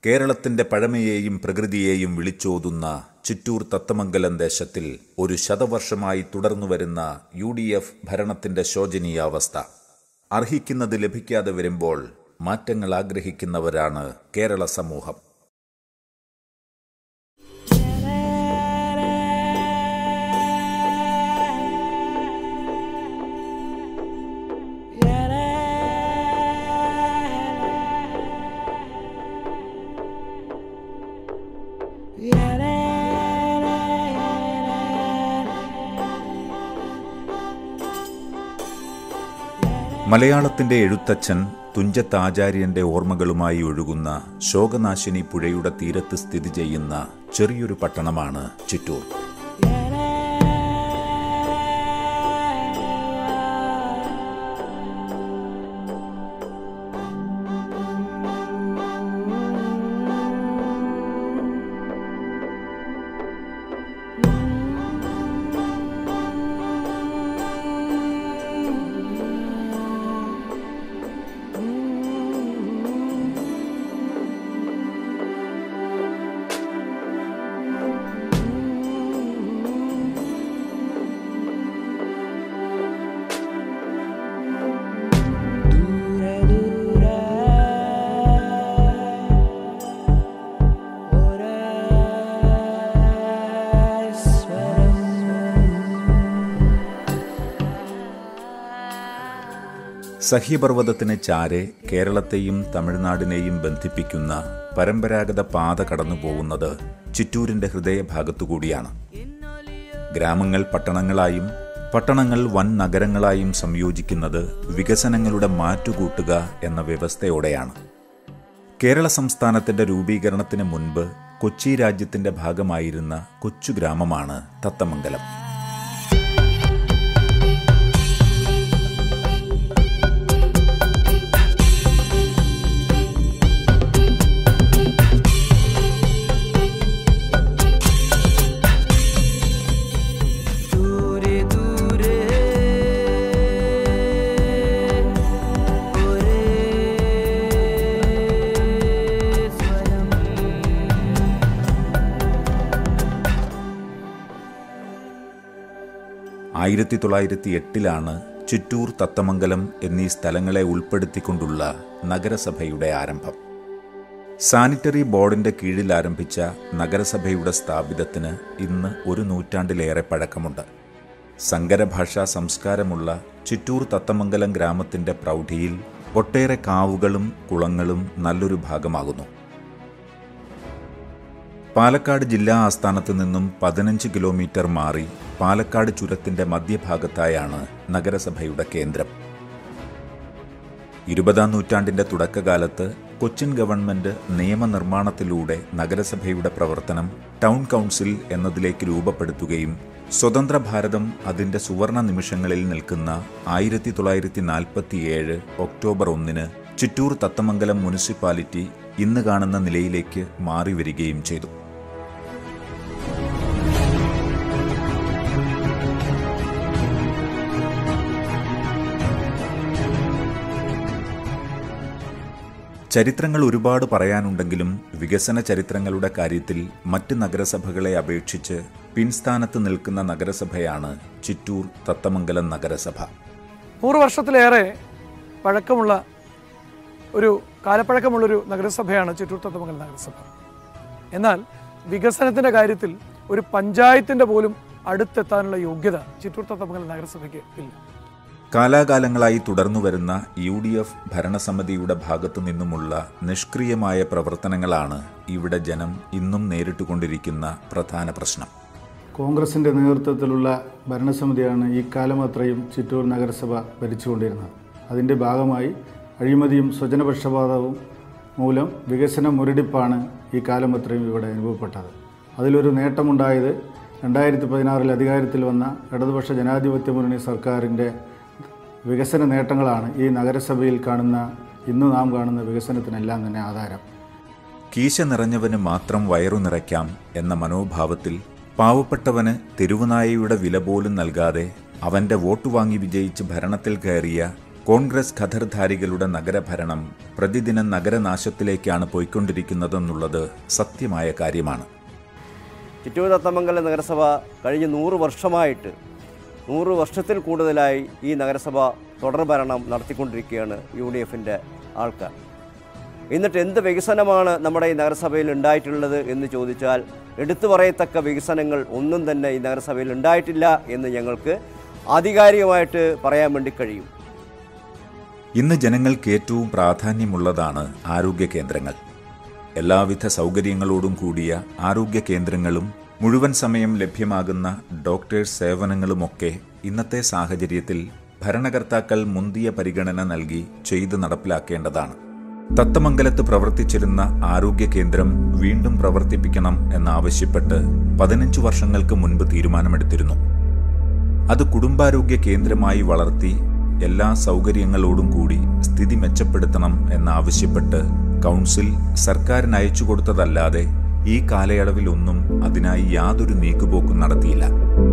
കേരളത്തിന്റെ പഴമയെയും പ്രകൃതിയെയും വിളിച്ചോതുന്ന ചിറ്റൂർ തത്തമംഗലം ദേശത്തിൽ ഒരു ശതവർഷമായി തുടർന്നുവരുന്ന യു ഡി എഫ് ഭരണത്തിന്റെ ശോചനീയാവസ്ഥ അർഹിക്കുന്നത് ലഭിക്കാതെ വരുമ്പോൾ മാറ്റങ്ങൾ ആഗ്രഹിക്കുന്നവരാണ് കേരള സമൂഹം മലയാളത്തിന്റെ എഴുത്തച്ഛൻ തുഞ്ചത്ത് ആചാര്യന്റെ ഓർമ്മകളുമായി ഒഴുകുന്ന ശോകനാശിനി പുഴയുടെ തീരത്ത് സ്ഥിതി ചെയ്യുന്ന ചെറിയൊരു പട്ടണമാണ് ചിറ്റൂർ ദൂരെ ദൂരെ ഒരേ സ്വരം സഹ്യപർവ്വതത്തിന് ചാരെ കേരളത്തെയും തമിഴ്നാടിനെയും ബന്ധിപ്പിക്കുന്ന പരമ്പരാഗത പാത കടന്നുപോകുന്നത് ചിറ്റൂരിന്റെ ഹൃദയഭാഗത്തുകൂടിയാണ് ഗ്രാമങ്ങൾ പട്ടണങ്ങളായും പട്ടണങ്ങൾ വൻ നഗരങ്ങളായും സംയോജിക്കുന്നത് വികസനങ്ങളുടെ മാറ്റുകൂട്ടുക എന്ന വ്യവസ്ഥയോടെയാണ് കേരള സംസ്ഥാനത്തിന്റെ രൂപീകരണത്തിന് മുൻപ് കൊച്ചി രാജ്യത്തിന്റെ ഭാഗമായിരുന്ന കൊച്ചു ഗ്രാമമാണ് തത്തമംഗലം ദൂരെ ദൂരെ ഒരേ സ്വരം ആയിരത്തി തൊള്ളായിരത്തി എട്ടിലാണ് ചിറ്റൂർ തത്തമംഗലം എന്നീ സ്ഥലങ്ങളെ ഉൾപ്പെടുത്തിക്കൊണ്ടുള്ള നഗരസഭയുടെ ആരംഭം സാനിറ്ററി ബോർഡിന്റെ കീഴിൽ ആരംഭിച്ച നഗരസഭയുടെ സ്ഥാപിതത്തിന് ഇന്ന് ഒരു നൂറ്റാണ്ടിലേറെ പഴക്കമുണ്ട് സങ്കരഭാഷാ സംസ്കാരമുള്ള ചിറ്റൂർ തത്തമംഗലം ഗ്രാമത്തിന്റെ പ്രൗഢിയിൽ ഒട്ടേറെ കാവുകളും കുളങ്ങളും നല്ലൊരു ഭാഗമാകുന്നു പാലക്കാട് ജില്ലാ ആസ്ഥാനത്ത് നിന്നും പതിനഞ്ച് കിലോമീറ്റർ മാറി പാലക്കാട് ചുരത്തിന്റെ മധ്യഭാഗത്തായാണ് നഗരസഭയുടെ കേന്ദ്രം ഇരുപതാം നൂറ്റാണ്ടിന്റെ തുടക്കകാലത്ത് കൊച്ചിൻ ഗവൺമെന്റ് നിയമനിർമ്മാണത്തിലൂടെ നഗരസഭയുടെ പ്രവർത്തനം ടൗൺ കൗൺസിൽ എന്നതിലേക്ക് രൂപപ്പെടുത്തുകയും സ്വതന്ത്ര ഭാരതം അതിന്റെ സുവർണ നിമിഷങ്ങളിൽ നിൽക്കുന്ന ആയിരത്തി തൊള്ളായിരത്തി നാൽപ്പത്തിയേഴ് ഒക്ടോബർ ഒന്നിന് ചിറ്റൂർ തത്തമംഗലം മുനിസിപ്പാലിറ്റി ഇന്ന് കാണുന്ന നിലയിലേക്ക് മാറി വരികയും ചെയ്തു ചരിത്രങ്ങൾ ഒരുപാട് പറയാനുണ്ടെങ്കിലും വികസന ചരിത്രങ്ങളുടെ കാര്യത്തിൽ മറ്റ് നഗരസഭകളെ അപേക്ഷിച്ച് പിൻസ്ഥാനത്ത് നിൽക്കുന്ന നഗരസഭയാണ് ചിറ്റൂർ തത്തമംഗലം നഗരസഭ നൂറ് വർഷത്തിലേറെ പഴക്കമുള്ള ഒരു കാലപ്പഴക്കമുള്ളൊരു നഗരസഭയാണ് ചിറ്റൂർ തത്തമംഗലം നഗരസഭ എന്നാൽ വികസനത്തിൻ്റെ കാര്യത്തിൽ ഒരു പഞ്ചായത്തിൻ്റെ പോലും അടുത്തെത്താനുള്ള യോഗ്യത ചിറ്റൂർ തത്തമംഗലം നഗരസഭയ്ക്ക് ഇല്ല കാലാകാലങ്ങളായി തുടർന്നുവരുന്ന യു ഡി എഫ് ഭരണസമിതിയുടെ ഭാഗത്തു നിന്നുമുള്ള നിഷ്ക്രിയമായ പ്രവർത്തനങ്ങളാണ് ഇവിടെ ജനം ഇന്നും നേരിട്ടുകൊണ്ടിരിക്കുന്ന പ്രധാന പ്രശ്നം കോൺഗ്രസിൻ്റെ നേതൃത്വത്തിലുള്ള ഭരണസമിതിയാണ് ഈ കാലമത്രയും ചിറ്റൂർ നഗരസഭ ഭരിച്ചുകൊണ്ടിരുന്നത് അതിൻ്റെ ഭാഗമായി അഴിമതിയും സ്വജനപക്ഷപാതവും മൂലം വികസന മുരടിപ്പാണ് ഈ കാലമത്രയും ഇവിടെ അനുഭവപ്പെട്ടത് അതിലൊരു നേട്ടമുണ്ടായത് രണ്ടായിരത്തി പതിനാറിൽ അധികാരത്തിൽ വന്ന ഇടതുപക്ഷ ജനാധിപത്യ മുന്നണി സർക്കാരിൻ്റെ വികസന നേട്ടങ്ങളാണ് ഈ നഗരസഭയിൽ കാണുന്ന ഇന്ന് നാം കാണുന്ന വികസനത്തിനെല്ലാം തന്നെ ആധാരം കീശ നിറഞ്ഞവന് മാത്രം വയറു നിറയ്ക്കാം എന്ന മനോഭാവത്തിൽ പാവപ്പെട്ടവന് തെരുവുനായയുടെ വില പോലും നൽകാതെ അവന്റെ വോട്ട് വാങ്ങി വിജയിച്ച് ഭരണത്തിൽ കയറിയ കോൺഗ്രസ് ഖദർധാരികളുടെ നഗരഭരണം പ്രതിദിനം നഗരനാശത്തിലേക്കാണ് പോയിക്കൊണ്ടിരിക്കുന്നതെന്നുള്ളത് സത്യമായ കാര്യമാണ് ചിറ്റൂർ തത്തമംഗലം നഗരസഭ കഴിഞ്ഞ നൂറ് വർഷമായിട്ട് നൂറ് വർഷത്തിൽ കൂടുതലായി ഈ നഗരസഭ തുടർഭരണം നടത്തിക്കൊണ്ടിരിക്കുകയാണ് യു ഡി എഫിൻ്റെ ആൾക്കാർ എന്നിട്ട് എന്ത് വികസനമാണ് നമ്മുടെ ഈ നഗരസഭയിൽ ഉണ്ടായിട്ടുള്ളത് എന്ന് ചോദിച്ചാൽ എടുത്തു പറയത്തക്ക വികസനങ്ങൾ ഒന്നും തന്നെ ഈ നഗരസഭയിൽ ഉണ്ടായിട്ടില്ല എന്ന് ഞങ്ങൾക്ക് ആധികാരികമായിട്ട് പറയാൻ വേണ്ടി കഴിയും ഇന്ന് ജനങ്ങൾക്ക് ഏറ്റവും പ്രാധാന്യമുള്ളതാണ് ആരോഗ്യ കേന്ദ്രങ്ങൾ എല്ലാവിധ സൗകര്യങ്ങളോടും കൂടിയ ആരോഗ്യ കേന്ദ്രങ്ങളും മുഴുവൻ സമയം ലഭ്യമാകുന്ന ഡോക്ടേഴ്സ് സേവനങ്ങളുമൊക്കെ ഇന്നത്തെ സാഹചര്യത്തിൽ ഭരണകർത്താക്കൾ മുന്തിയ പരിഗണന നൽകി ചെയ്തു നടപ്പിലാക്കേണ്ടതാണ് തത്തമംഗലത്ത് പ്രവർത്തിച്ചിരുന്ന ആരോഗ്യ കേന്ദ്രം വീണ്ടും പ്രവർത്തിപ്പിക്കണം എന്നാവശ്യപ്പെട്ട് പതിനഞ്ചു വർഷങ്ങൾക്ക് മുൻപ് തീരുമാനമെടുത്തിരുന്നു അത് കുടുംബാരോഗ്യ കേന്ദ്രമായി വളർത്തി എല്ലാ സൗകര്യങ്ങളോടും കൂടി സ്ഥിതി മെച്ചപ്പെടുത്തണം എന്നാവശ്യപ്പെട്ട് കൗൺസിൽ സർക്കാരിന് അയച്ചു കൊടുത്തതല്ലാതെ ഈ കാലയളവിലൊന്നും അതിനായി യാതൊരു നീക്കുപോക്കും നടത്തിയില്ല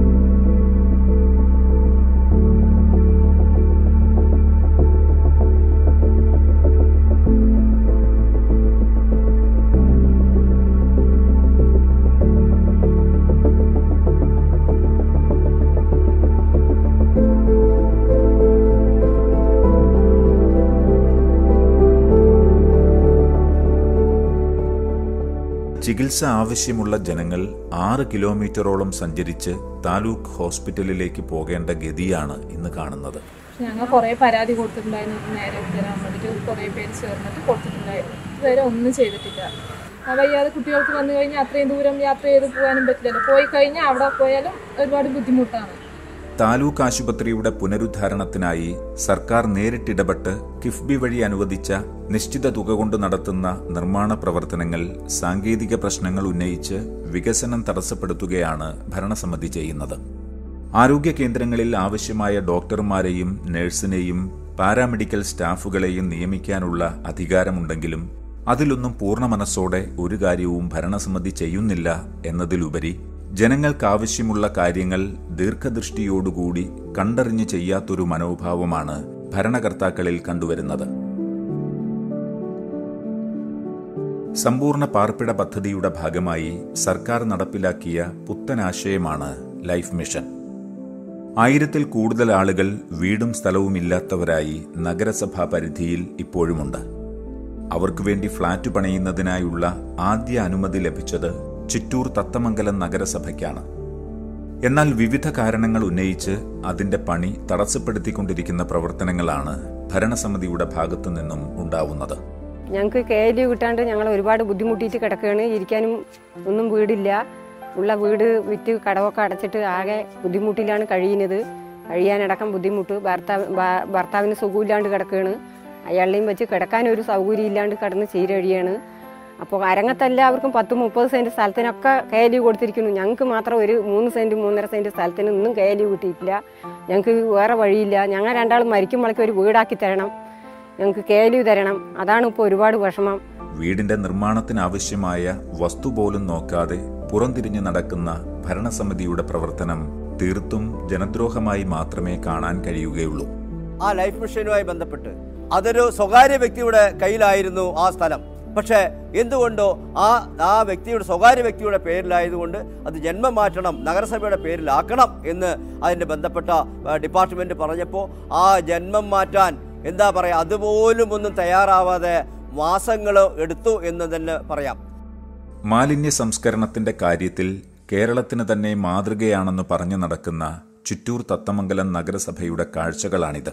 ചികിത്സ ആവശ്യമുള്ള ജനങ്ങൾ ആറ് കിലോമീറ്ററോളം സഞ്ചരിച്ച് താലൂക്ക് ഹോസ്പിറ്റലിലേക്ക് പോകേണ്ട ഗതിയാണ് ഇന്ന് കാണുന്നത് ഞങ്ങൾ കുറേ പരാതി കൊടുത്തിട്ടുണ്ടായിരുന്നു നേരെ തരാൻ വേണ്ടിയിട്ട് കുറേ പേര് ചേർന്നിട്ട് കൊടുത്തിട്ടുണ്ടായിരുന്നു ഇതുവരെ ഒന്നും ചെയ്തിട്ടില്ല ആ വയ്യാതെ കുട്ടികൾക്ക് വന്നു കഴിഞ്ഞാൽ അത്രയും ദൂരം യാത്ര ചെയ്ത് പോകാനും പറ്റില്ലല്ലോ പോയി കഴിഞ്ഞാൽ അവിടെ പോയാലും ഒരുപാട് ബുദ്ധിമുട്ടാണ് താലൂക്ക് ആശുപത്രിയുടെ പുനരുദ്ധാരണത്തിനായി സർക്കാർ നേരിട്ടിടപെട്ട് കിഫ്ബി വഴി അനുവദിച്ച നിശ്ചിത തുക കൊണ്ട് നടത്തുന്ന നിർമ്മാണ പ്രവർത്തനങ്ങൾ സാങ്കേതിക പ്രശ്നങ്ങൾ ഉന്നയിച്ച് വികസനം തടസ്സപ്പെടുത്തുകയാണ് ഭരണസമിതി ചെയ്യുന്നത് ആരോഗ്യ കേന്ദ്രങ്ങളിൽ ആവശ്യമായ ഡോക്ടർമാരെയും നഴ്സിനെയും പാരാമെഡിക്കൽ സ്റ്റാഫുകളെയും നിയമിക്കാനുള്ള അധികാരമുണ്ടെങ്കിലും അതിലൊന്നും പൂർണ്ണ മനസ്സോടെ ഒരു കാര്യവും ഭരണസമിതി ചെയ്യുന്നില്ല എന്നതിലുപരി ജനങ്ങൾക്കാവശ്യമുള്ള കാര്യങ്ങൾ ദീർഘദൃഷ്ടിയോടുകൂടി കണ്ടറിഞ്ഞ് ചെയ്യാത്തൊരു മനോഭാവമാണ് ഭരണകർത്താക്കളിൽ കണ്ടുവരുന്നത് സമ്പൂർണ്ണ പാർപ്പിട പദ്ധതിയുടെ ഭാഗമായി സർക്കാർ നടപ്പിലാക്കിയ പുത്തനാശയമാണ് ലൈഫ് മിഷൻ ആയിരത്തിൽ കൂടുതൽ ആളുകൾ വീടും സ്ഥലവും ഇല്ലാത്തവരായി നഗരസഭാ പരിധിയിൽ ഇപ്പോഴുമുണ്ട് അവർക്ക് വേണ്ടി ഫ്ളാറ്റ് പണിയുന്നതിനായുള്ള ആദ്യ അനുമതി ലഭിച്ചത് ചിറ്റൂർ തത്തമംഗലം നഗരസഭയ്ക്കാണ് എന്നാൽ വിവിധ കാരണങ്ങൾ ഉന്നയിച്ച് അതിന്റെ പണി തടസ്സപ്പെടുത്തിക്കൊണ്ടിരിക്കുന്ന പ്രവർത്തനങ്ങളാണ് ഭരണസമിതിയുടെ ഭാഗത്തു നിന്നും ഉണ്ടാവുന്നത് ഞങ്ങൾക്ക് കെ എൽ കിട്ടാണ്ട് ഞങ്ങൾ ഒരുപാട് ബുദ്ധിമുട്ടിയിട്ട് കിടക്കുകയാണ് ഇരിക്കാനും ഒന്നും വീടില്ല ഉള്ള വീട് വിറ്റ് കടവൊക്കെ അടച്ചിട്ട് ആകെ ബുദ്ധിമുട്ടിലാണ് കഴിയുന്നത് കഴിയാനടക്കം ബുദ്ധിമുട്ട് ഭർത്താവ് ഭ- ഭർത്താവിന് സുഖമില്ലാണ്ട് കിടക്കുകയാണ് അയാളെയും വെച്ച് കിടക്കാൻ ഒരു സൗകര്യം ഇല്ലാണ്ട് കിടന്ന് ചീരഴിയാണ് അപ്പോൾ അരങ്ങത്തെല്ലാവർക്കും പത്ത് മുപ്പത് സെൻറ്റ് സ്ഥലത്തിനൊക്കെ കെ എൽ കൊടുത്തിരിക്കുന്നു ഞങ്ങൾക്ക് മാത്രം ഒരു മൂന്ന് സെൻറ്റ് മൂന്നര സെൻറ്റ് സ്ഥലത്തിന് ഒന്നും കെ എൽ കിട്ടിയിട്ടില്ല ഞങ്ങൾക്ക് വേറെ വഴിയില്ല ഞങ്ങൾ രണ്ടാളും മരിക്കുമ്പോഴേക്കും ഒരു വീടാക്കി തരണം ഞങ്ങൾക്ക് കെ എൽ തരണം അതാണ് ഇപ്പോൾ ഒരുപാട് വിഷമം വീടിന്റെ നിർമ്മാണത്തിനാവശ്യമായ വസ്തു പോലും നോക്കാതെ പുറംതിരിഞ്ഞു നടക്കുന്ന ഭരണസമിതിയുടെ പ്രവർത്തനം തീർത്തും ജനദ്രോഹമായി മാത്രമേ കാണാൻ കഴിയുകയുള്ളൂ ആ ലൈഫ് മിഷനുമായി ബന്ധപ്പെട്ട് അതൊരു സ്വകാര്യ വ്യക്തിയുടെ കയ്യിലായിരുന്നു ആ സ്ഥലം പക്ഷേ എന്തുകൊണ്ടോ ആ ആ വ്യക്തിയുടെ സ്വകാര്യ വ്യക്തിയുടെ പേരിലായതുകൊണ്ട് അത് ജന്മം മാറ്റണം നഗരസഭയുടെ പേരിലാക്കണം എന്ന് അതിൻ്റെ ബന്ധപ്പെട്ട ആ, ഡിപ്പാർട്ട്മെന്റ് പറഞ്ഞപ്പോൾ ആ ജന്മം മാറ്റാൻ എന്താ പറയുക അതുപോലും ഒന്നും തയ്യാറാവാതെ മാസങ്ങൾ എടുത്തു എന്ന് തന്നെ പറയാം മാലിന്യ സംസ്കരണത്തിന്റെ കാര്യത്തിൽ കേരളത്തിന് തന്നെ മാതൃകയാണെന്ന് പറഞ്ഞു നടക്കുന്ന ചിറ്റൂർ തത്തമംഗലം നഗരസഭയുടെ കാഴ്ചകളാണിത്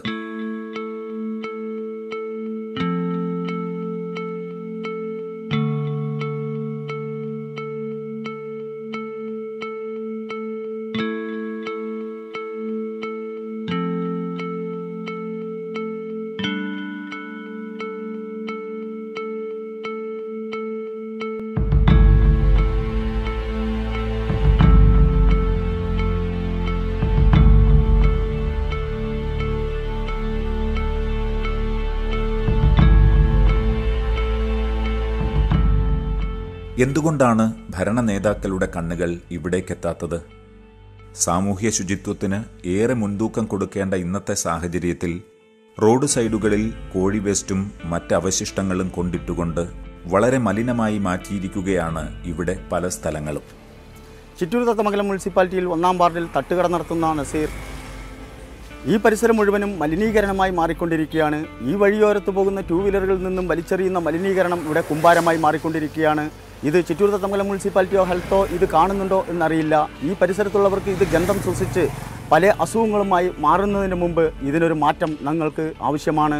എന്തുകൊണ്ടാണ് ഭരണ നേതാക്കളുടെ കണ്ണുകൾ ഇവിടേക്കെത്താത്തത് സാമൂഹ്യ ശുചിത്വത്തിന് ഏറെ മുൻതൂക്കം കൊടുക്കേണ്ട ഇന്നത്തെ സാഹചര്യത്തിൽ റോഡ് സൈഡുകളിൽ കോഴി വേസ്റ്റും മറ്റ് അവശിഷ്ടങ്ങളും കൊണ്ടിട്ടുകൊണ്ട് വളരെ മലിനമായി മാറ്റിയിരിക്കുകയാണ് ഇവിടെ പല സ്ഥലങ്ങളും ചിറ്റൂർ തത്തമംഗലം മുനിസിപ്പാലിറ്റിയിൽ ഒന്നാം വാർഡിൽ തട്ടുകട നടത്തുന്ന നസീർ ഈ പരിസരം മുഴുവനും മലിനീകരണമായി മാറിക്കൊണ്ടിരിക്കുകയാണ് ഈ വഴിയോരത്ത് പോകുന്ന ടൂ വീലറുകളിൽ നിന്നും വലിച്ചെറിയുന്ന മലിനീകരണം ഇവിടെ കുമ്പാരമായി മാറിക്കൊണ്ടിരിക്കുകയാണ് ഇത് ചിറ്റൂർ തത്തമംഗലം മുനിസിപ്പാലിറ്റിയോ ഹെൽത്തോ ഇത് കാണുന്നുണ്ടോ എന്നറിയില്ല ഈ പരിസരത്തുള്ളവർക്ക് ഇത് ഗന്ധം ശ്വസിച്ച് പല അസുഖങ്ങളുമായി മാറുന്നതിന് മുമ്പ് ഇതിനൊരു മാറ്റം ഞങ്ങൾക്ക് ആവശ്യമാണ്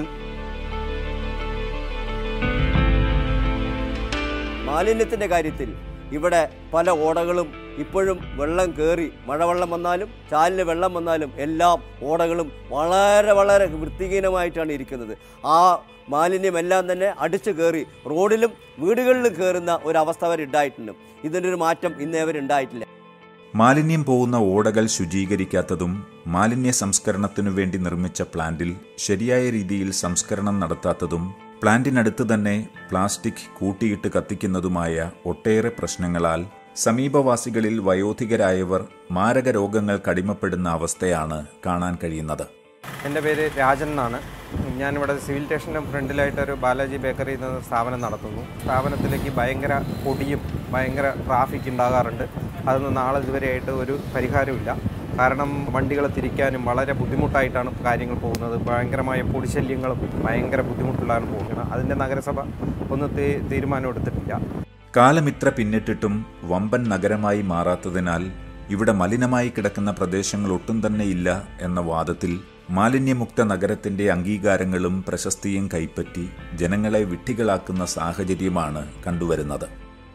മാലിന്യത്തിൻ്റെ കാര്യത്തിൽ ഇവിടെ പല ഓടകളും ഇപ്പോഴും വെള്ളം കയറി മഴവെള്ളം വന്നാലും ചാലിന് വെള്ളം വന്നാലും എല്ലാം ഓടകളും വളരെ വളരെ വൃത്തിഹീനമായിട്ടാണ് ഇരിക്കുന്നത് ആ മാലിന്യമെല്ലാം തന്നെ അടിച്ചു കയറി റോഡിലും വീടുകളിലും കയറുന്ന ഒരവസ്ഥ വരെ ഉണ്ടായിട്ടുണ്ട് ഇതിൻ്റെ ഒരു മാറ്റം ഇന്നേ വരെ ഉണ്ടായിട്ടില്ല മാലിന്യം പോകുന്ന ഓടകൾ ശുചീകരിക്കാത്തതും മാലിന്യ സംസ്കരണത്തിനു വേണ്ടി നിർമ്മിച്ച പ്ലാന്റിൽ ശരിയായ രീതിയിൽ സംസ്കരണം നടത്താത്തതും പ്ലാന്റിനടുത്ത് തന്നെ പ്ലാസ്റ്റിക് കൂട്ടിയിട്ട് കത്തിക്കുന്നതുമായ ഒട്ടേറെ പ്രശ്നങ്ങളാൽ സമീപവാസികളിൽ വയോധികരായവർ മാരക രോഗങ്ങൾ കടിമപ്പെടുന്ന അവസ്ഥയാണ് കാണാൻ കഴിയുന്നത് എൻ്റെ പേര് രാജൻ എന്നാണ് ഞാനിവിടെ സിവിൽ സ്റ്റേഷൻ്റെ ഫ്രണ്ടിലായിട്ടൊരു ബാലാജി ബേക്കറി എന്ന സ്ഥാപനം നടത്തുന്നു സ്ഥാപനത്തിലേക്ക് ഭയങ്കര പൊടിയും ഭയങ്കര ട്രാഫിക് ഉണ്ടാകാറുണ്ട് അതൊന്നും നാളെ ഇതുവരെയായിട്ട് ഒരു പരിഹാരമില്ല കാരണം വണ്ടികൾ തിരിക്കാനും വളരെ ബുദ്ധിമുട്ടായിട്ടാണ് കാര്യങ്ങൾ പോകുന്നത് ഭയങ്കരമായ പൊടിശല്യങ്ങളും ഭയങ്കര ബുദ്ധിമുട്ടുള്ളതാണ് പോകുന്നത് അതിൻ്റെ നഗരസഭ ഒന്ന് തീ- തീരുമാനം എടുത്തിട്ടില്ല കാലമിത്ര പിന്നിട്ടിട്ടും വമ്പൻ നഗരമായി മാറാത്തതിനാൽ ഇവിടെ മലിനമായി കിടക്കുന്ന പ്രദേശങ്ങൾ ഒട്ടും തന്നെ ഇല്ല എന്ന വാദത്തിൽ മാലിന്യമുക്ത നഗരത്തിന്റെ അംഗീകാരങ്ങളും പ്രശസ്തിയും കൈപ്പറ്റി ജനങ്ങളെ വിഡ്ഢികളാക്കുന്ന സാഹചര്യമാണ് കണ്ടുവരുന്നത്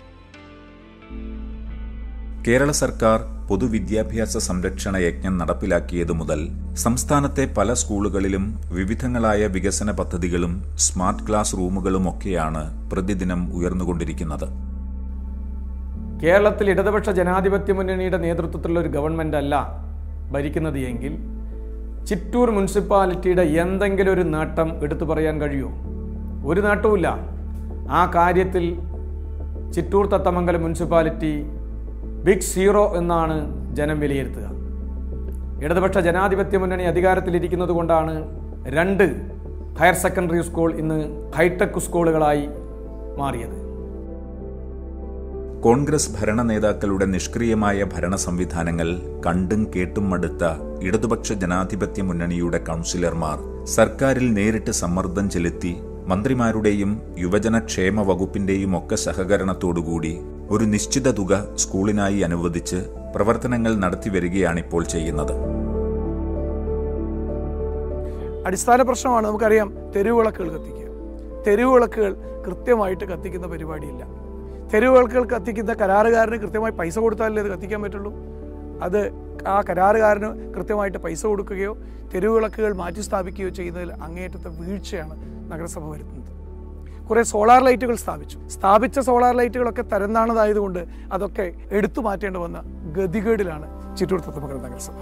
കേരള സർക്കാർ പൊതുവിദ്യാഭ്യാസ സംരക്ഷണ യജ്ഞം നടപ്പിലാക്കിയതു മുതൽ സംസ്ഥാനത്തെ പല സ്കൂളുകളിലും വിവിധങ്ങളായ വികസന പദ്ധതികളും സ്മാർട്ട് ക്ലാസ് റൂമുകളുമൊക്കെയാണ് പ്രതിദിനം ഉയർന്നുകൊണ്ടിരിക്കുന്നത് കേരളത്തിൽ ഇടതുപക്ഷ ജനാധിപത്യ മുന്നണിയുടെ നേതൃത്വത്തിലുള്ള ഒരു ഗവൺമെന്റ് അല്ല ഭരിക്കുന്നത് എങ്കിൽ ചിറ്റൂർ മുനിസിപ്പാലിറ്റിയുടെ എന്തെങ്കിലും ഒരു നേട്ടം എടുത്തു പറയാൻ കഴിയുമോ ഒരു നേട്ടവുമില്ല ആ കാര്യത്തിൽ Chittur Thathamangalam municipality big zero എന്നാണ് ജനം വിലയിരുത്തുക ഇടതുപക്ഷ ജനാധിപത്യ മുന്നണി അധികാരത്തിലിരിക്കുന്നത് കൊണ്ടാണ് രണ്ട് ഹയർ സെക്കൻഡറി സ്കൂൾ ഇന്ന് ഹൈടെക് സ്കൂളുകളായി മാറിയത് കോൺഗ്രസ് ഭരണ നേതാക്കളുടെ നിഷ്ക്രിയമായ ഭരണ സംവിധാനങ്ങൾ കണ്ടും കേട്ടും മടുത്ത ഇടതുപക്ഷ ജനാധിപത്യ മുന്നണിയുടെ കൗൺസിലർമാർ സർക്കാരിൽ നേരിട്ട് സമ്മർദ്ദം ചെലുത്തി മന്ത്രിമാരുടെയും യുവജനക്ഷേമ വകുപ്പിന്റെയും ഒക്കെ സഹകരണത്തോടുകൂടി ഒരു നിശ്ചിത തുക സ്കൂളിനായി അനുവദിച്ച് പ്രവർത്തനങ്ങൾ നടത്തിവരികയാണിപ്പോൾ ചെയ്യുന്നത് അടിസ്ഥാന പ്രശ്നമാണ് നമുക്കറിയാം തെരുവിളക്കുകൾ കത്തിക്കുക തെരുവിളക്കുകൾ കൃത്യമായിട്ട് കത്തിക്കുന്ന പരിപാടിയില്ല തെരുവിളക്കുകൾ കത്തിക്കുന്ന കരാറുകാരന് കൃത്യമായി പൈസ കൊടുത്താലേ അത് കത്തിക്കാൻ പറ്റുള്ളൂ അത് ആ കരാറുകാരന് കൃത്യമായിട്ട് പൈസ കൊടുക്കുകയോ തെരുവിളക്കുകൾ മാറ്റി സ്ഥാപിക്കുകയോ ചെയ്യുന്നതിൽ അങ്ങേയറ്റത്തെ വീഴ്ചയാണ് നഗരസഭ വരുത്തുന്നത് കുറേ സോളാർ ലൈറ്റുകൾ സ്ഥാപിച്ചു സ്ഥാപിച്ച സോളാർ ലൈറ്റുകളൊക്കെ തരംതാണതായതുകൊണ്ട് അതൊക്കെ എടുത്തു മാറ്റേണ്ടി വന്ന ഗതികേടിലാണ് ചിറ്റൂർ തത്തമംഗലം നഗരസഭ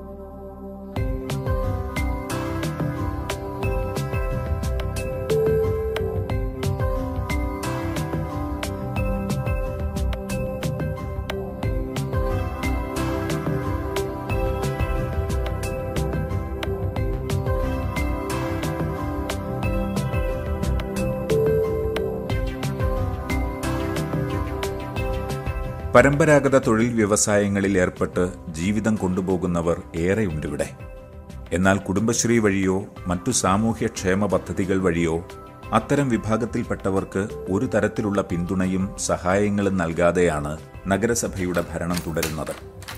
പരമ്പരാഗത തൊഴിൽ വ്യവസായങ്ങളിൽ ഏർപ്പെട്ട് ജീവിതം കൊണ്ടുപോകുന്നവർ ഏറെയുണ്ടിവിടെ എന്നാൽ കുടുംബശ്രീ വഴിയോ മറ്റു സാമൂഹ്യക്ഷേമ പദ്ധതികൾ വഴിയോ അത്തരം വിഭാഗത്തിൽപ്പെട്ടവർക്ക് ഒരു തരത്തിലുള്ള പിന്തുണയും സഹായങ്ങളും നൽകാതെയാണ് നഗരസഭയുടെ ഭരണം തുടരുന്നത്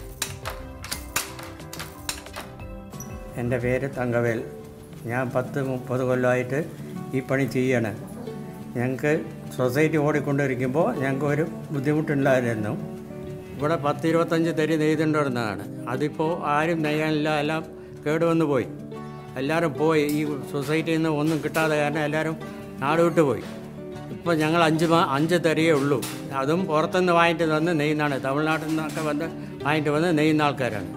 എൻ്റെ പേര് തങ്കവേൽ ഞാൻ പത്ത് മുപ്പത് കൊല്ലമായിട്ട് ഈ പണി ചെയ്യാണ് ഞങ്ങൾക്ക് സൊസൈറ്റി ഓടിക്കൊണ്ടിരിക്കുമ്പോൾ ഞങ്ങൾക്ക് ഒരു ബുദ്ധിമുട്ടുണ്ടായിരുന്നു ഇവിടെ പത്ത് ഇരുപത്തഞ്ച് തരി നെയ്തുകൊണ്ടിരുന്നതാണ് അതിപ്പോൾ ആരും നെയ്യാനില്ല എല്ലാം കേടുവന്ന് പോയി എല്ലാവരും പോയി ഈ സൊസൈറ്റിയിൽ നിന്ന് ഒന്നും കിട്ടാതെ കാരണം എല്ലാവരും നാട് വിട്ടു പോയി ഇപ്പോൾ ഞങ്ങൾ അഞ്ച് മാ അഞ്ച് തരിയേ ഉള്ളൂ അതും പുറത്തുനിന്ന് വാങ്ങിയിട്ട് വന്ന് നെയ്യുന്നതാണ് തമിഴ്നാട്ടിൽ നിന്നൊക്കെ വന്ന് വാങ്ങിയിട്ട് വന്ന് നെയ്യുന്ന ആൾക്കാരാണ്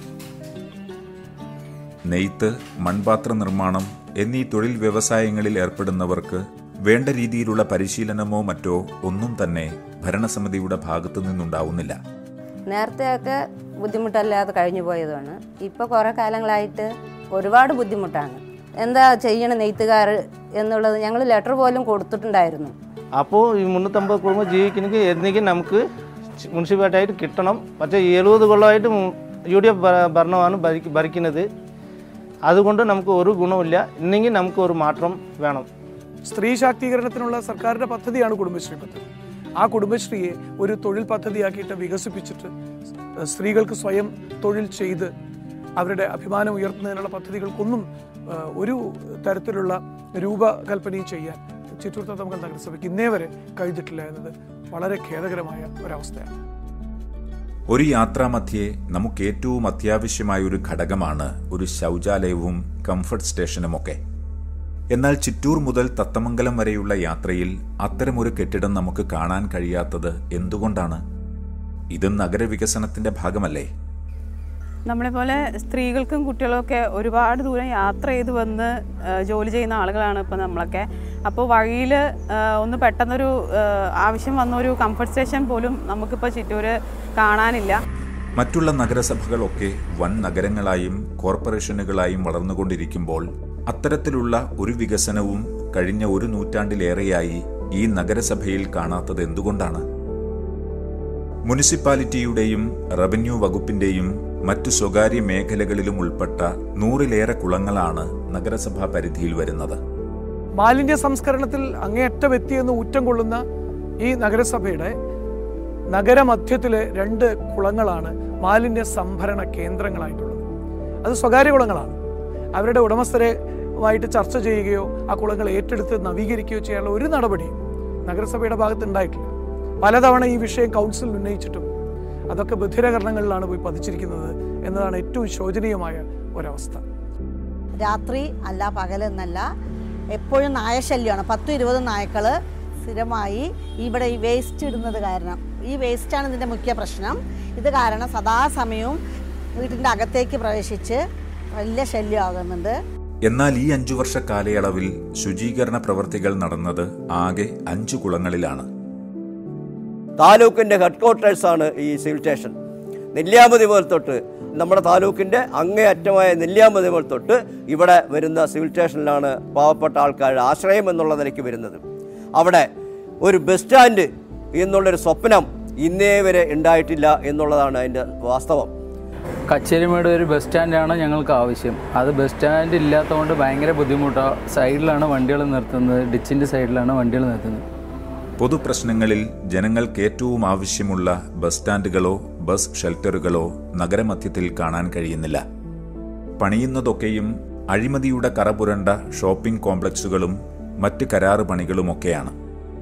നെയ്ത്ത് മൺപാത്ര നിർമ്മാണം എന്നീ തൊഴിൽ വ്യവസായങ്ങളിൽ ഏർപ്പെടുന്നവർക്ക് വേണ്ട രീതിയിലുള്ള പരിശീലനമോ മറ്റോ ഒന്നും തന്നെ ഭരണസമിതിയുടെ ഭാഗത്തു നിന്നുണ്ടാവുന്നില്ല നേരത്തെയൊക്കെ ബുദ്ധിമുട്ടല്ലാതെ കഴിഞ്ഞു പോയതാണ് ഇപ്പോൾ കുറേ കാലങ്ങളായിട്ട് ഒരുപാട് ബുദ്ധിമുട്ടാണ് എന്താ ചെയ്യണം നെയ്ത്തുകാർ എന്നുള്ളത് ഞങ്ങൾ ലെറ്റർ പോലും കൊടുത്തിട്ടുണ്ടായിരുന്നു അപ്പോൾ ഈ മുന്നൂറ്റമ്പത് കുടുംബം ജീവിക്കണമെങ്കിൽ എന്തെങ്കിലും നമുക്ക് മുനിസിപ്പാലിറ്റിയായിട്ട് കിട്ടണം പക്ഷേ എഴുപത് കൊല്ലമായിട്ട് യു ഡി എഫ് ഭരണമാണ് ഭരിക്ക ഭരിക്കുന്നത് അതുകൊണ്ട് നമുക്ക് ഒരു ഗുണമില്ല ഇന്നെങ്കിൽ നമുക്ക് ഒരു മാറ്റം വേണം സ്ത്രീ ശാക്തീകരണത്തിനുള്ള സർക്കാരിന്റെ പദ്ധതിയാണ് കുടുംബശ്രീ പദ്ധതി ആ കുടുംബശ്രീയെ ഒരു തൊഴിൽ പദ്ധതിയാക്കിയിട്ട് വികസിപ്പിച്ചിട്ട് സ്ത്രീകൾക്ക് സ്വയം തൊഴിൽ ചെയ്ത് അവരുടെ അഭിമാനം ഉയർത്തുന്നതിനുള്ള പദ്ധതികൾക്കൊന്നും ആ, ഒരു തരത്തിലുള്ള രൂപകൽപ്പനയും ചെയ്യാൻ ചിറ്റൂർ തത്തമംഗൽ നഗരസഭയ്ക്ക് ഇന്നേ വരെ കഴിഞ്ഞിട്ടില്ല എന്നത് വളരെ ഖേദകരമായ ഒരവസ്ഥയാണ് ഒരു യാത്രാമധ്യേ നമുക്ക് ഏറ്റവും അത്യാവശ്യമായ ഒരു ഘടകമാണ് ഒരു ശൗചാലയവും കംഫർട്ട് സ്റ്റേഷനുമൊക്കെ എന്നാൽ ചിറ്റൂർ മുതൽ തത്തമംഗലം വരെയുള്ള യാത്രയിൽ അത്തരമൊരു കെട്ടിടം നമുക്ക് കാണാൻ കഴിയാത്തത് എന്തുകൊണ്ടാണ് ഇതും നഗരവികസനത്തിന്റെ ഭാഗമല്ലേ നമ്മളെപ്പോലെ സ്ത്രീകൾക്കും കുട്ടികളൊക്കെ ഒരുപാട് ദൂരം യാത്ര ചെയ്ത് വന്ന് ആ, ജോലി ചെയ്യുന്ന ആളുകളാണ് ഇപ്പോൾ നമ്മളൊക്കെ അപ്പോൾ വഴിയിൽ ഒന്ന് പെട്ടെന്നൊരു ആ, ആവശ്യം വന്ന ഒരു കംഫർട്ട് സ്റ്റേഷൻ പോലും നമുക്കിപ്പോൾ ചിറ്റൂര് കാണാനില്ല മറ്റുള്ള നഗരസഭകളൊക്കെ വൻ നഗരങ്ങളായും കോർപ്പറേഷനുകളായും വളർന്നുകൊണ്ടിരിക്കുമ്പോൾ അത്തരത്തിലുള്ള ഒരു വികസനവും കഴിഞ്ഞ ഒരു നൂറ്റാണ്ടിലേറെയായി ഈ നഗരസഭയിൽ കാണാത്തത് എന്തുകൊണ്ടാണ് മുനിസിപ്പാലിറ്റിയുടെയും റവന്യൂ വകുപ്പിന്റെയും മറ്റു സ്വകാര്യ മേഖലകളിലും ഉൾപ്പെട്ട നൂറിലേറെ കുളങ്ങളാണ് നഗരസഭാ പരിധിയിൽ വരുന്നത് മാലിന്യ സംസ്കരണത്തിൽ അങ്ങേയറ്റം എത്തിയെന്ന് ഊറ്റം കൊള്ളുന്ന ഈ നഗരസഭയുടെ നഗരമധ്യത്തിലെ രണ്ട് കുളങ്ങളാണ് മാലിന്യ സംഭരണ കേന്ദ്രങ്ങളായിട്ടുള്ളത് അത് സ്വകാര്യ കുളങ്ങളാണ് അവരുടെ ഉടമസ്ഥരുമായിട്ട് ചർച്ച ചെയ്യുകയോ ആ കുളങ്ങൾ ഏറ്റെടുത്ത് നവീകരിക്കുകയോ ചെയ്യാനുള്ള ഒരു നടപടിയും നഗരസഭയുടെ ഭാഗത്ത് ഉണ്ടായിട്ടില്ല പലതവണ ഈ വിഷയം കൗൺസിൽ ഉന്നയിച്ചിട്ടും അതൊക്കെ ബധിരകരണങ്ങളിലാണ് പോയി പതിച്ചിരിക്കുന്നത് എന്നതാണ് ഏറ്റവും ശോചനീയമായ ഒരവസ്ഥ രാത്രി അല്ല പകലെന്നല്ല എപ്പോഴും നായശല്യമാണ് പത്തും ഇരുപത് നായ്ക്കൾ സ്ഥിരമായി ഇവിടെ ഈ വേസ്റ്റ് ഇടുന്നത് കാരണം ഈ വേസ്റ്റാണ് ഇതിൻ്റെ മുഖ്യ പ്രശ്നം ഇത് കാരണം സദാസമയവും വീട്ടിൻ്റെ അകത്തേക്ക് പ്രവേശിച്ച് വലിയ ശല്യമാകുന്നുണ്ട് എന്നാൽ ഈ അഞ്ചു വർഷ കാലയളവിൽ ശുചീകരണ പ്രവർത്തികൾ നടന്നത് ആകെ അഞ്ചു കുളങ്ങളിലാണ് താലൂക്കിൻ്റെ ഹെഡ് ക്വാർട്ടേഴ്സാണ് ഈ സിവിൽ സ്റ്റേഷൻ നെല്ലിയാമ്പതി മുതൽ തൊട്ട് നമ്മുടെ താലൂക്കിൻ്റെ അങ്ങേയറ്റമായ നെല്ലിയാമ്പതി മുതൽ തൊട്ട് ഇവിടെ വരുന്ന സിവിൽ സ്റ്റേഷനിലാണ് പാവപ്പെട്ട ആൾക്കാരുടെ ആശ്രയം എന്നുള്ള നിലയ്ക്ക് വരുന്നത് അവിടെ ഒരു ബസ് സ്റ്റാൻഡ് എന്നുള്ളൊരു സ്വപ്നം ഇന്നേ വരെ ഉണ്ടായിട്ടില്ല എന്നുള്ളതാണ് അതിൻ്റെ വാസ്തവം കച്ചേരിമേട് ഒരു ബസ് സ്റ്റാൻഡാണ് ഞങ്ങൾക്ക് ആവശ്യം അത് ബസ് സ്റ്റാൻഡ് ഇല്ലാത്തതുകൊണ്ട് ഭയങ്കര ബുദ്ധിമുട്ടാണ് സൈഡിലാണ് വണ്ടികൾ നിർത്തുന്നത് ഡിച്ചിൻ്റെ സൈഡിലാണ് വണ്ടികൾ നിർത്തുന്നത് പൊതുപ്രശ്നങ്ങളിൽ ജനങ്ങൾക്ക് ഏറ്റവും ആവശ്യമുള്ള ബസ് സ്റ്റാൻഡുകളോ ബസ് ഷെൽട്ടറുകളോ നഗരമധ്യത്തിൽ കാണാൻ കഴിയുന്നില്ല പണിയുന്നതൊക്കെയും അഴിമതിയുടെ കറപുരണ്ട ഷോപ്പിംഗ് കോംപ്ലക്സുകളും മറ്റ് കരാറ് പണികളുമൊക്കെയാണ്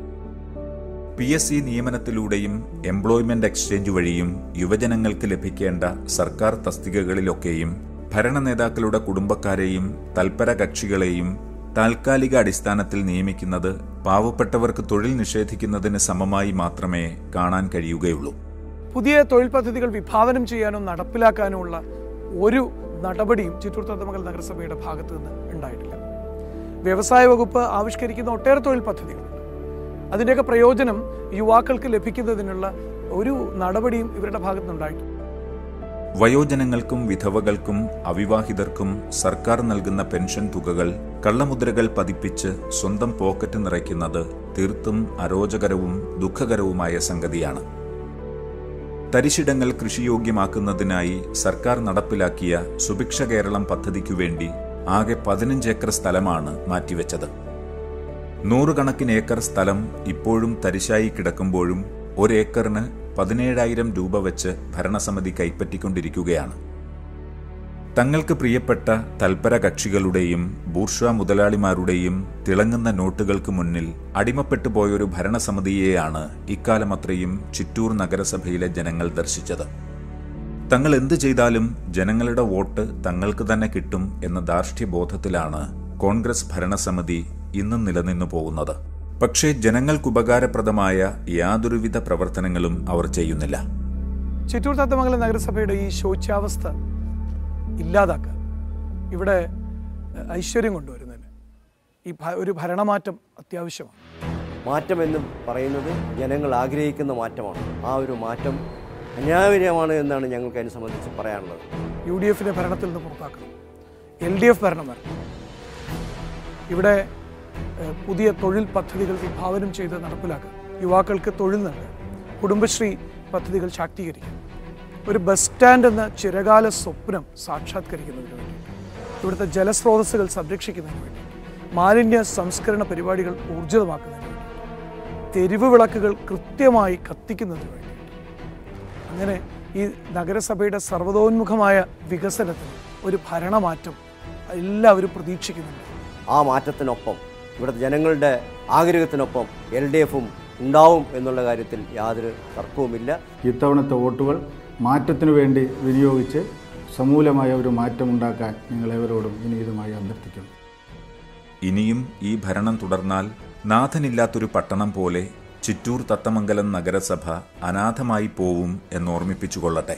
പി എസ് സി നിയമനത്തിലൂടെയും എംപ്ലോയ്മെന്റ് എക്സ്ചേഞ്ച് വഴിയും യുവജനങ്ങൾക്ക് ലഭിക്കേണ്ട സർക്കാർ തസ്തികകളിലൊക്കെയും ഭരണ നേതാക്കളുടെ കുടുംബക്കാരെയും തൽപര കക്ഷികളെയും താൽക്കാലിക അടിസ്ഥാനത്തിൽ നിയമിക്കുന്നത് പാവപ്പെട്ടവർക്ക് തൊഴിൽ നിഷേധിക്കുന്നതിന് സമമായി മാത്രമേ കാണാൻ കഴിയുകയുള്ളൂ പുതിയ തൊഴിൽ പദ്ധതികൾ വിഭാവനം ചെയ്യാനോ നടപ്പിലാക്കാനോ ഉള്ള ഒരു നടപടിയും ചിറ്റൂർ തത്തമംഗൽ നഗരസഭയുടെ ഭാഗത്തു നിന്ന് ഉണ്ടായിട്ടില്ല വ്യവസായ വകുപ്പ് ആവിഷ്കരിക്കുന്ന ഒട്ടേറെ തൊഴിൽ പദ്ധതികളുണ്ട് അതിൻ്റെയൊക്കെ പ്രയോജനം യുവാക്കൾക്ക് ലഭിക്കുന്നതിനുള്ള ഒരു നടപടിയും ഇവരുടെ ഭാഗത്തു നിന്നുണ്ടായിട്ടില്ല വയോജനങ്ങൾക്കും വിധവകൾക്കും അവിവാഹിതർക്കും സർക്കാർ നൽകുന്ന പെൻഷൻ തുകകൾ കള്ളമുദ്രകൾ പതിപ്പിച്ച് സ്വന്തം പോക്കറ്റ് നിറയ്ക്കുന്നത് തീർത്തും അരോചകരവും ദുഃഖകരവുമായ സംഗതിയാണ് തരിശിടങ്ങൾ കൃഷിയോഗ്യമാക്കുന്നതിനായി സർക്കാർ നടപ്പിലാക്കിയ സുഭിക്ഷ കേരളം പദ്ധതിക്കു വേണ്ടി ആകെ പതിനഞ്ച് ഏക്കർ സ്ഥലമാണ് മാറ്റിവെച്ചത് നൂറുകണക്കിന് ഏക്കർ സ്ഥലം ഇപ്പോഴും തരിശായി കിടക്കുമ്പോഴും ഒരേക്കറിന് പതിനേഴായിരം രൂപ വെച്ച് ഭരണസമിതി കൈപ്പറ്റിക്കൊണ്ടിരിക്കുകയാണ് തങ്ങൾക്ക് പ്രിയപ്പെട്ട തൽപര കക്ഷികളുടെയും ബൂർഷ്വ മുതലാളിമാരുടെയും തിളങ്ങുന്ന നോട്ടുകൾക്ക് മുന്നിൽ അടിമപ്പെട്ടു പോയൊരു ഭരണസമിതിയെയാണ് ഇക്കാലമത്രയും ചിറ്റൂർ നഗരസഭയിലെ ജനങ്ങൾ ദർശിച്ചത് തങ്ങൾ എന്തു ചെയ്താലും ജനങ്ങളുടെ വോട്ട് തങ്ങൾക്ക് തന്നെ കിട്ടും എന്ന ധാർഷ്ട്യബോധത്തിലാണ് കോൺഗ്രസ് ഭരണസമിതി ഇന്നും നിലനിന്നു പോകുന്നത് പക്ഷേ ജനങ്ങൾക്കുപകാരപ്രദമായ യാതൊരുവിധ പ്രവർത്തനങ്ങളും അവർ ചെയ്യുന്നില്ല ചിറ്റൂർ തത്തമംഗലം നഗരസഭയുടെ ഈ ശോച്യാവസ്ഥ ഇല്ലാതാക്കാൻ ഇവിടെ ഐശ്വര്യം കൊണ്ടുവരുന്നതിന് ഈ ഭ- ഒരു ഭരണമാറ്റം അത്യാവശ്യമാണ് മാറ്റമെന്ന് പറയുന്നത് ജനങ്ങൾ ആഗ്രഹിക്കുന്ന മാറ്റമാണ് ആ ഒരു മാറ്റം അന്യായമാണ് എന്നാണ് ഞങ്ങൾക്ക് അതിനെ സംബന്ധിച്ച് പറയാനുള്ളത് യു ഡി എഫിനെ ഭരണത്തിൽ നിന്ന് പുറത്താക്കണം എൽ ഡി എഫ് ഭരണം വരണം ഇവിടെ ഏഹ്, പുതിയ തൊഴിൽ പദ്ധതികൾ വിഭാവനം ചെയ്ത് നടപ്പിലാക്കുക യുവാക്കൾക്ക് തൊഴിൽ നൽകുക കുടുംബശ്രീ പദ്ധതികൾ ശാക്തീകരിക്കുക ഒരു ബസ് സ്റ്റാൻഡ് എന്ന ചിരകാല സ്വപ്നം സാക്ഷാത്കരിക്കുന്നതിന് വേണ്ടി ഇവിടുത്തെ ജലസ്രോതസ്സുകൾ സംരക്ഷിക്കുന്നതിന് വേണ്ടി മാലിന്യ സംസ്കരണ പരിപാടികൾ ഊർജിതമാക്കുന്നതിന് വേണ്ടി തെരുവ് വിളക്കുകൾ കൃത്യമായി കത്തിക്കുന്നതിന് വേണ്ടി അങ്ങനെ ഈ നഗരസഭയുടെ സർവ്വതോന്മുഖമായ വികസനത്തിന് ഒരു ഭരണമാറ്റം എല്ലാവരും പ്രതീക്ഷിക്കുന്നുണ്ട് ആ മാറ്റത്തിനൊപ്പം ഇവിടുത്തെ ജനങ്ങളുടെ ആഗ്രഹത്തിനൊപ്പം എൽ ഡി എഫും ഉണ്ടാവും എന്നുള്ള കാര്യത്തിൽ യാതൊരു തർക്കവുമില്ല ഇത്തവണത്തെ വോട്ടുകൾ മാറ്റത്തിനു വേണ്ടി വിനിയോഗിച്ച് സമൂലമായ ഒരു മാറ്റമുണ്ടാക്കാൻ നിങ്ങളേവരോടും വിനീതമായി അഭ്യർത്ഥിക്കുന്നു ഇനിയും ഈ ഭരണം തുടർന്നാൽ നാഥനില്ലാത്തൊരു പട്ടണം പോലെ ചിറ്റൂർ തത്തമംഗലം നഗരസഭ അനാഥമായി പോവും എന്നോർമ്മിപ്പിച്ചുകൊള്ളട്ടെ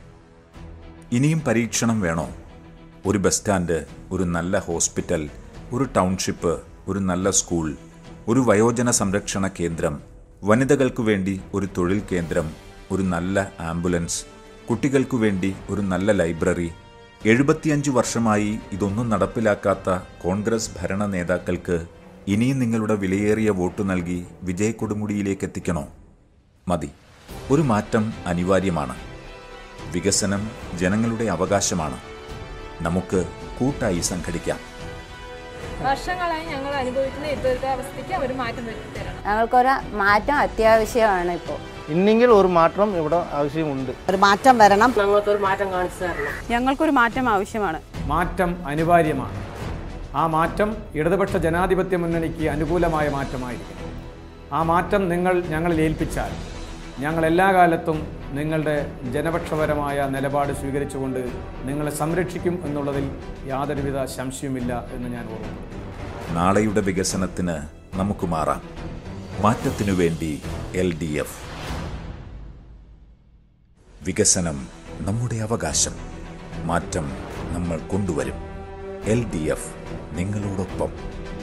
ഇനിയും പരീക്ഷണം വേണോ ഒരു ബസ് സ്റ്റാൻഡ് ഒരു നല്ല ഹോസ്പിറ്റൽ ഒരു ടൗൺഷിപ്പ് ഒരു നല്ല സ്കൂൾ ഒരു വയോജന സംരക്ഷണ കേന്ദ്രം വനിതകൾക്കു വേണ്ടി ഒരു തൊഴിൽ കേന്ദ്രം ഒരു നല്ല ആംബുലൻസ് കുട്ടികൾക്കു വേണ്ടി ഒരു നല്ല ലൈബ്രറി എഴുപത്തിയഞ്ച് വർഷമായി ഇതൊന്നും നടപ്പിലാക്കാത്ത കോൺഗ്രസ് ഭരണ നേതാക്കൾക്ക് ഇനിയും നിങ്ങളുടെ വിലയേറിയ വോട്ട് നൽകി വിജയക്കൊടുമുടിയിലേക്ക് എത്തിക്കണോ മതി ഒരു മാറ്റം അനിവാര്യമാണ് വികസനം ജനങ്ങളുടെ അവകാശമാണ് നമുക്ക് കൂട്ടായി സംഘടിക്കാം വർഷങ്ങളായി ഞങ്ങൾ അനുഭവിക്കുന്ന ഇപ്പോഴത്തെ അവസ്ഥയ്ക്ക് അവർ മാറ്റം വരുത്തി തരണം ഞങ്ങൾക്കൊരു മാറ്റം അത്യാവശ്യമാണ് ഇപ്പോൾ ഇന്നെങ്കിൽ ഒരു മാറ്റം ഇവിടെ ആവശ്യമുണ്ട് ഒരു മാറ്റം വരണം ഞങ്ങൾക്കൊരു മാറ്റം കാണിച്ചു തരണം ഞങ്ങൾക്കൊരു മാറ്റം ആവശ്യമാണ് മാറ്റം അനിവാര്യമാണ് ആ മാറ്റം ഇടതുപക്ഷ ജനാധിപത്യ മുന്നണിക്ക് അനുകൂലമായ മാറ്റമായിരിക്കും ആ മാറ്റം നിങ്ങൾ ഞങ്ങളിൽ ഏൽപ്പിച്ചാൽ ഞങ്ങൾ എല്ലാ കാലത്തും നിങ്ങളുടെ ജനപക്ഷപരമായ നിലപാട് സ്വീകരിച്ചുകൊണ്ട് നിങ്ങളെ സംരക്ഷിക്കും എന്നുള്ളതിൽ യാതൊരുവിധ സംശയവുമില്ല എന്ന് ഞാൻ ഓർമ്മപ്പെടുന്നു നാളെയുടെ വികസനത്തിന് നമുക്ക് മാറാം മാറ്റത്തിനു വേണ്ടി എൽ ഡി എഫ് വികസനം നമ്മുടെ അവകാശം മാറ്റം നമ്മൾ കൊണ്ടുവരും എൽ ഡി എഫ് നിങ്ങളോടൊപ്പം